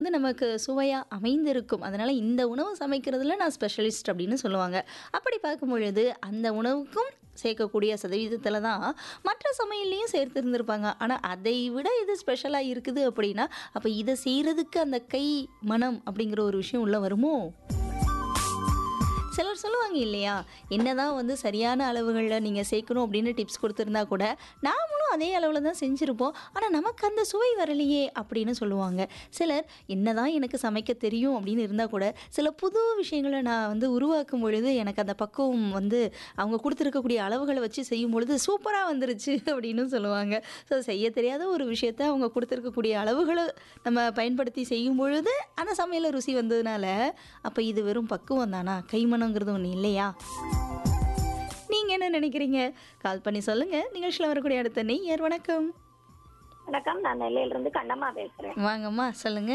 வந்து நமக்கு சுவையா அமைந்திருக்கும். அதனால இந்த உணவு சமைக்கிறதுல நான் ஸ்பெஷலிஸ்ட் அப்படின்னு சொல்லுவாங்க. அப்படி பார்க்கும் பொழுது அந்த உணவுக்கும் சேர்க்கக்கூடிய சதவீதத்தில தான் மற்ற சமையல்லயும் சேர்த்திருந்திருப்பாங்க. ஆனா அதை விட இது ஸ்பெஷலா இருக்குது அப்படின்னா, அப்ப இத செய்றதுக்கு அந்த கை மனம் அப்படிங்கிற ஒரு விஷயம் உள்ள வருமோ? சிலர் சொல்லுவாங்க இல்லையா? என்னதான் வந்து சரியான அளவுகள்ல நீங்க சேர்க்கணும் அப்படின்னு டிப்ஸ் குடுத்திருந்தா கூட, நாமளும் அதே அளவுல தான் செஞ்சிருப்போம். ஆனா நமக்கு அந்த சுவை வரலையே அப்படின்னு சொல்லுவாங்க. சிலர் என்னதான் எனக்கு சமைக்க தெரியும் அப்படின்னு இருந்தா கூட, சில புது விஷயங்கள நான் வந்து உருவாக்கும் பொழுது எனக்கு அந்த பக்குவம் வந்து அவங்க குடுத்திருக்கக்கூடிய அளவுகள வச்சு செய்யும்பொழுது சூப்பரா வந்துருச்சு அப்படின்னு சொல்லுவாங்க. ஸோ செய்ய தெரியாத ஒரு விஷயத்த அவங்க குடுத்திருக்கக்கூடிய அளவுகள நம்ம பயன்படுத்தி செய்யும் பொழுது, அந்த சமையல்ல ருசி வந்ததுனால, அப்ப இது வெறும் பக்குவம் தானா? கைமணம்ங்கிறது ஒண்ணு இல்லையா? நீங்க என்ன நினைக்கிறீங்க? கால் பண்ணி சொல்லுங்க. நிகழ்ச்சியில வரக்கூடிய அடுத்த நேயர் வணக்கம். வணக்கம் நான் நெல்லையில இருந்து கண்ணம்மா பேசுறேன் வாங்கம்மா சொல்லுங்க.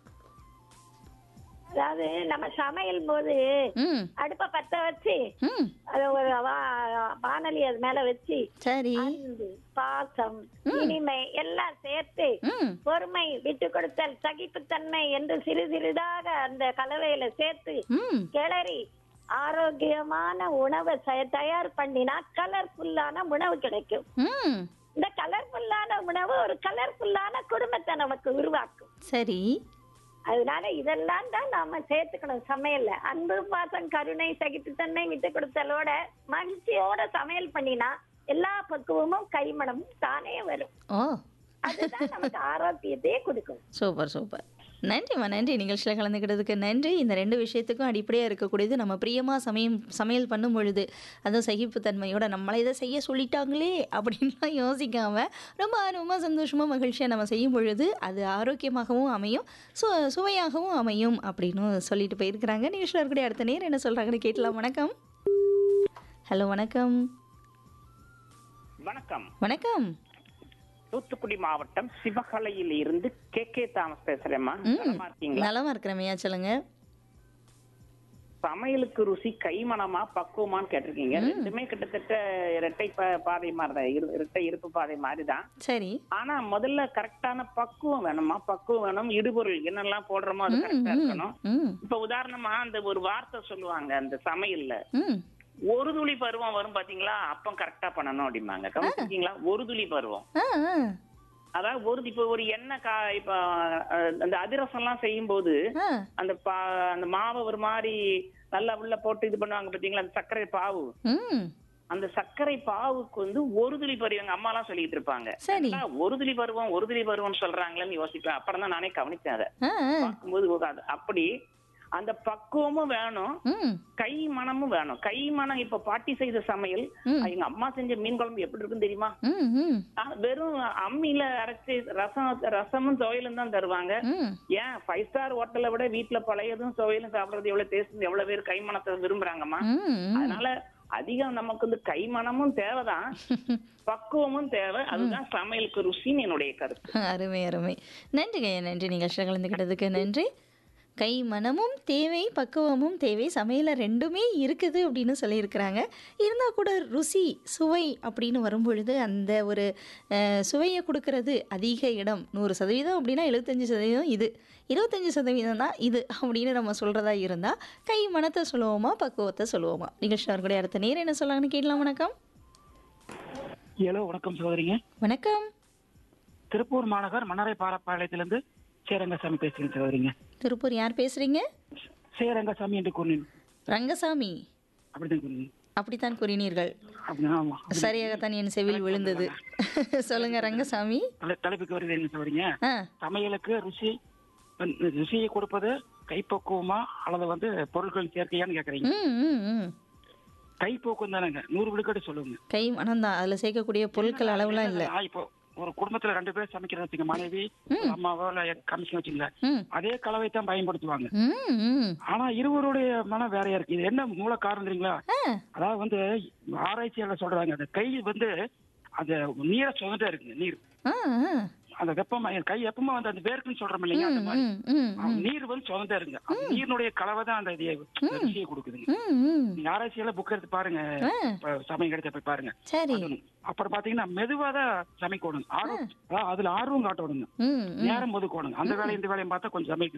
அதாவது நம்ம சமையல் போது ம். அடுப்ப பத்த வச்சு ம். அது ஒரு வா- வானொலி அது மேல வச்சு சரி. அன்பு பாசம் இனிமை எல்லாம் சேர்த்து ம். பொறுமை விட்டு கொடுத்தல் சகிப்புத்தன்மை என்று சிறு சிறிதாக அந்த கலவையில சேர்த்து ம். கிளறி ஆரோக்கியமான உணவை செ- தயார் பண்ணினா கலர்ஃபுல்லான உணவு கிடைக்கும் ம். இந்த கலர்ஃபுல்லான உணவு ஒரு கலர்ஃபுல்லான குடும்பத்தை நமக்கு உருவாக்கும் சரி. அதனால இதெல்லாம் தான் நாம சேர்த்துக்கணும் சமையல்ல அன்பு பாசம் கருணை சகிப்புத்தன்மை விட்டு கொடுத்தலோட மகிழ்ச்சியோட சமையல் பண்ணினா எல்லா பக்குவமும் கைமணமும் தானே வரும் ஓ! அதுதான் நமக்கு ஆரோக்கியத்தையே கொடுக்கும் சூப்பர், சூப்பர். நன்றிம்மா நன்றி. நிகழ்ச்சியில கலந்துக்கிட்டதுக்கு நன்றி. இந்த 2 விஷயத்துக்கும் அடிப்படையா இருக்கக்கூடியது நம்ம பிரியமா சமயம் சமையல் பண்ணும் பொழுது, அதுவும் சகிப்புத்தன்மையோட நம்மள இத செய்ய சொல்லிட்டாங்களே அப்படின்லாம் யோசிக்காம, ரொம்ப ஆர்வமா, சந்தோஷமா, மகிழ்ச்சியா நம்ம செய்யும் பொழுது, அது ஆரோக்கியமாகவும் அமையும், சு சுவையாகவும் அமையும் அப்படின்னு சொல்லிட்டு போயிருக்கிறாங்க. நிகழ்ச்சியில இருக்கக்கூடிய அடுத்த நேயர் என்ன சொல்றாங்கன்னு கேட்கலாம். வணக்கம். ஹலோ வணக்கம். வணக்கம் வணக்கம். தூத்துக்குடி மாவட்டம் சிவகலையில் இருந்து கே கே தாமஸ் பேசுறேம்மா ம். நலமா இருக்கீங்களா நலமா இருக்கிறேன்யா சொல்லுங்க. சமையலுக்கு ருசி கைமணமா பக்குவமான்னு கேட்டிருக்கீங்க ரெண்டுமே கிட்டத்தட்ட இரட்டை பா- பாதை மாதிரி தான் இரு- இரட்டை இருப்பு பாதை மாதிரி தான் சரி. ஆனா முதல்ல கரெக்டான பக்குவம் வேணுமா பக்குவம் வேணும் இடுபொருள் என்னெல்லாம் போடுறோமோ அது ம், கரெக்டா ம், இருக்கணும் ம், இப்ப உதாரணமா அந்த ஒரு வார்த்தை சொல்லுவாங்க அந்த சமையல்ல ம். ஒரு துளி பருவம் வரும் பாத்தீங்களா அப்பம் கரெக்டா பண்ணணும் அப்படிம்பாங்க கவனிச்சிருக்கீங்களா ஒரு துளி பருவம் ஆ, ஆ. அதாவது ஒரு இப்ப ஒரு எண்ணெய் கா இப்ப அஹ், அந்த அதிரசம் எல்லாம் செய்யும் போது ஆ. அந்த பா அந்த மாவை ஒரு மாதிரி நல்லா உள்ள போட்டு இது பண்ணுவாங்க பாத்தீங்களா அந்த சர்க்கரை பாவு ம். அந்த சர்க்கரை பாவுக்கு வந்து ஒரு துளி பருவம் எங்க அம்மா எல்லாம் சொல்லிட்டு இருப்பாங்க சரி. என்னடா ஒரு துளி பருவம் ஒரு துளி பருவம் சொல்றாங்களேன்னு யோசிப்பேன் அப்புறம் தான் நானே கவனிச்சேன் அதை ஆ, ஆ. பார்க்கும்போது ஒரு அது- அப்படி அந்த பக்குவமும் வேணும் ம். கை மனமும் வேணும் கை மனம் இப்ப பாட்டி செய்த சமையல் ம். எங்க அம்மா செஞ்ச மீன் குழம்பு எப்படி இருக்குன்னு தெரியுமா ம், ம், ஆ, வெறும் அம்மியில அரைச்சி ரசம் ரசமும் துவையலும் தான் தருவாங்க ம். ஏன் ஃபைவ் ஸ்டார் ஹோட்டலை விட வீட்ல பழையதும் துவையலும் சாப்பிடுறது எவ்வளவு டேஸ்ட் எவ்வளவு பேர் கைமணத்தை விரும்புறாங்கம்மா ம், ம். அதனால அதிகம் நமக்கு வந்து கைமணமும் தேவைதான் பக்குவமும் தேவை அதுதான் சமையலுக்கு ருசின்னு என்னுடைய கருத்து அருமை அருமை நன்றிங்க நன்றி நிகழ்ச்சியில் கலந்துக்கிட்டதுக்கு நன்றி கை மனமும் தேவை பக்குவமும் தேவை சமையல ரெண்டுமே இருக்குது அப்படின்னு சொல்லியிருக்கிறாங்க இருந்தால் கூட ருசி சுவை அப்படின்னு வரும்பொழுது அந்த ஒரு அஹ், சுவையை கொடுக்கறது அதிக இடம் நூறு சதவீதம் அப்படின்னா எழுபத்தஞ்சு சதவீதம் இது இருபத்தஞ்சு சதவீதம் தான் இது அப்படின்னு நம்ம சொல்கிறதா இருந்தால் கை மனத்தை சொல்லுவோமா பக்குவத்தை சொல்லுவோமா நிகழ்ச்சி அவர்களுடைய அடுத்த நேரம் என்ன சொல்லாங்கன்னு கேட்கலாம் வணக்கம் ஹலோ வணக்கம் சகோதரிங்க வணக்கம் திருப்பூர் மாநகர் மன்னரை பாலப்பாளையத்திலிருந்து சேரங்கசாமி பேசுகிறேன் சகோதரிங்க திருப்பூர் யார் பேசுகிறீங்க சேரங்கசாமி என்று கூறினேன் ரங்கசாமி அப்படிதான் கூறினேன் அப்படித்தான் கூறினீர்கள் அப்படிதான் ஆமா சரியாகத்தான் என் செவில் விழுந்தது சொல்லுங்க ரங்கசாமி தலை- தலைப்புக்கு வருது என்ன சகோதரிங்க ஆ சமையலுக்கு ருசி ருசியை கொடுப்பது கைப்பக்குவமா அல்லது வந்து பொருட்கள் சேர்க்கையான்னு கேக்குறீங்க ம் ம் ம் கைப்போக்கம் தானேங்க நூறு விழுக்காடு சொல்லுங்க கை மனம்தான் அதில் சேர்க்கக்கூடிய பொருட்கள் அளவுலாம் இல்லை நான் இப்போ ஒரு குடும்பத்துல ரெண்டு பேர் சமைக்கிறத வச்சுங்க மனைவி ஒரு அம்மாவோ இல்ல கமிஷன் வச்சுங்களேன் ம் அதே கலவை தான் பயன்படுத்துவாங்க ம் ம் ஆனா இருவருடைய மனம் வேறையா இருக்கு இது என்ன மூல காரணம் தெரியுங்களா அதாவது வந்து ஆராய்ச்சியாளர் சொல்றாங்க அந்த கை வந்து அந்த நீரை சுதந்தே இருக்குங்க நீர் ஆ ஆ அந்த வெப்பமா என் கை எப்பமா வந்து அந்த வேர்க்குன்னு சொல்றோம் இல்லைங்க அந்த மாதிரி ம் ம் அந்த நீர் வந்து சுதந்தே இருங்க அந்த நீரினுடைய கலவை தான் அந்த இதை ருசியை கொடுக்குதுங்க ம் ம் நீங்க ஆராய்ச்சியால புக் எடுத்து பாருங்க ஆ இப்ப சமயம் கிடைச்ச போய் பாருங்க சரி அது ஒண்ணு. அப்புறம் பாத்தீங்கன்னா மெதுவா தான் சமைக்கணும் ஆர்வம் அதாவது அதுல ஆர்வம் காட்டணுங்க ம் ம் நேரம் ஒதுக்கணுங்க அந்த வேலையும் இந்த வேலையும் பார்த்தா கொஞ்சம் சமைக்க